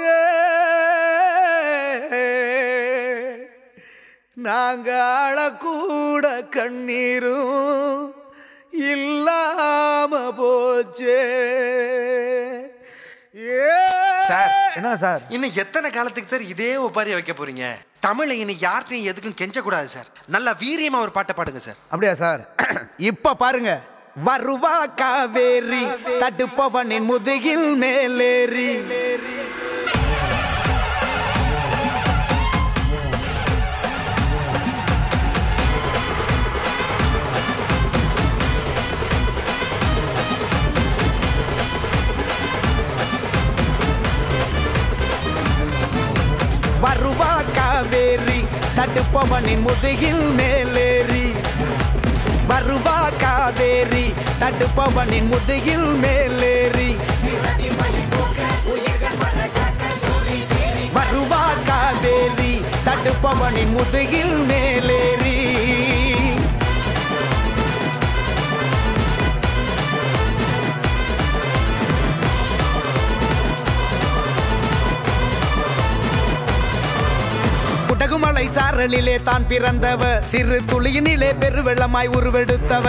போச்சே நாங்க அழக்கூட கண்ணீரும் இல்லாம போச்சே ஏ சார். என்ன சார் இன்னும் எத்தனை காலத்துக்கு சார் இதே ஒப்பாரியை வைக்க போறீங்க தமிழை இனி யார்ட்டையும் எதுக்கும் கெஞ்சக்கூடாது சார் நல்லா வீரியமா ஒரு பாட்டை பாடுங்க சார் அப்படியா சார் இப்ப பாருங்க வருவா காவேரி தடுப்பவனின் முதுகில் மேலேறி வருவா காவேரி தடுப்பவனின் முதுகில் மேலேறி வருவா காவேரி தடுப்பவனின் முதுகில் மேலேறி வருவா காவேரி தடுப்பவனின் முதுகில் மேலேறி குடகுமலை சாரலிலே தான் பிறந்தவ சிறு துளியினிலே பெருவெள்ளமாய் உருவெடுத்தவ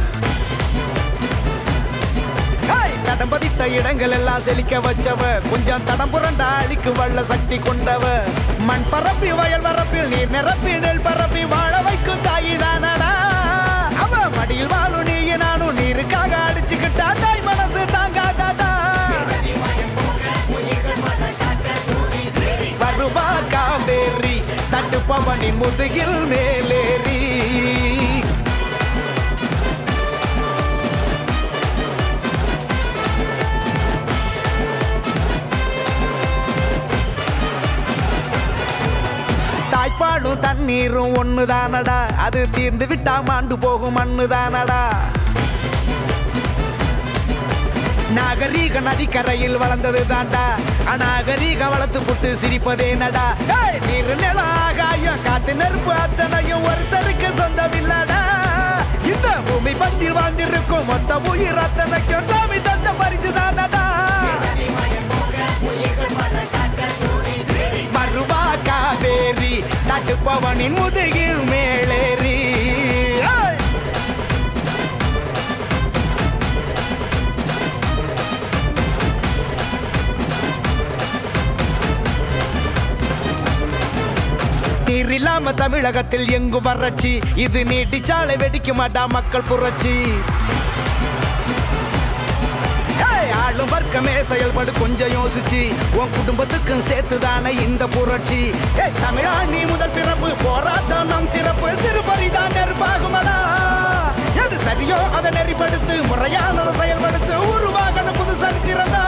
ஹேய்! தடம் பதித்த இடங்கள் எல்லாம் செழிக்க வச்சவ கொஞ்சம் தடம் புரண்டா அழிக்கு வல்ல சக்தி கொண்டவ மண் பரப்பி வயல் வரப்பில் நீர் நிரப்பி நெல் பரப்பி வாழ வைக்கும் தாயி தானடா அவ மடியில் வாழும் நீ நானும் நீருக்காக அடிச்சுக்கிட்டா தாய் மனசு தாங்காதாடா வருவா காவேரி தட்டுப்பவனின் முதுகில் மேலேறி தாய்ப்பாலும் தண்ணீரும் ஒண்ணுதானடா அது தீர்ந்து விட்டா மாண்டு போகும் மண்ணுதானடா நாகரீக நதிக்கரையில் வளர்ந்தது தாண்டா அநாகரீக வளர்த்து புட்டு சிரிப்பதே நடா ஏய், நீர் நில ஆகாயம் காத்து நெருப்பு அத்தனையும் ஒருத்தருக்கு சொந்தம் இல்லடா இந்த பூமி பந்தில் வாழ்ந்திருக்கும் மொத்த உயிர் அத்தனைக்கும் சாமி தந்த பரிசு தானடா வருவா காவேரி தட்டுப்பவனின் முதுகில் மேலேறி ஏய்! நீர் இல்லாம தமிழகத்தில் எங்கு வறட்சி இது நீட்டிச்சாலை வெடிக்க மாட்டா மக்கள் புரட்சி ஏய், ஆளும் வர்க்கமே செயல்படு கொஞ்சம் யோசிச்சு உன் குடும்பத்துக்கும் சேர்த்துதானே இந்த புரட்சி ஏய், தமிழா நீ முதல் பிறப்பு போராட்டம் நம் சிறப்பு சிறுபரிதான் நெருப்பாகுமடா எது சரியோ அதை நெறிப்படுத்து முறையானதை செயல்படுத்து உருவாகணும் புது சரித்திரம்தான்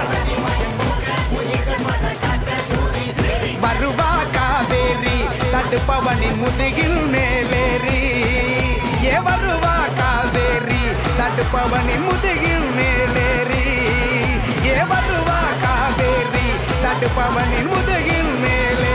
வருவா காவேரி தடுப்பவனின் முதுகில் மேலேறி ஏ வருவா காவேரி தடுப்பவனின் முதுகில் மேலேறி ஏ வருவா காவேரி தடுப்பவனின் முதுகில் மேலே